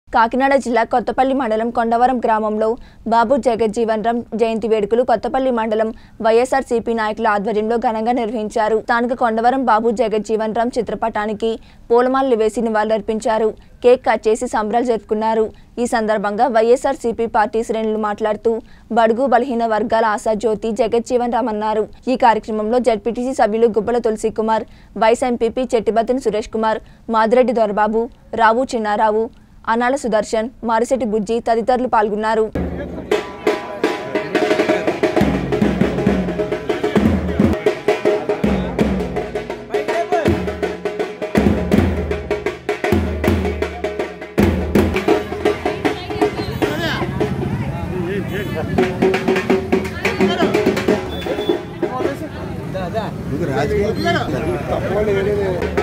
కాకినాడ జిల్లా కొత్తపల్లి మండలం కొండవరం గ్రామంలో బాబు జగజ్జీవన్ రామ్ జయంతి వేడుకలు కొత్తపల్లి మండలం వైఎస్ఆర్సీపీ నాయకుల ఆధ్వర్యంలో ఘనంగా నిర్వహించారు స్థానిక కొండవరం బాబు జగజ్జీవన్ రామ్ చిత్రపటానికి పూలమాలలు వేసి నివాళులర్పించారు కేక్ కట్ చేసి సంబరాలు జరుపుకున్నారు ఈ సందర్భంగా వైఎస్ఆర్సీపీ పార్టీ శ్రేణులు మాట్లాడుతూ బడుగు బలహీన వర్గాల ఆశాజ్యోతి జగజ్జీవన్ రామ్ అన్నారు ఈ కార్యక్రమంలో జడ్పీటీసీ సభ్యులు గుబ్బల తులసి కుమార్ వైస్ ఎంపీపీ చెట్టిబత్తిన సురేష్ కుమార్ మాదిరెడ్డి దొరబాబు రావు చిన్నారావు అనాల సుదర్శన్ మారిశెట్టి బుజ్జి తదితరులు పాల్గొన్నారు రాజకీయ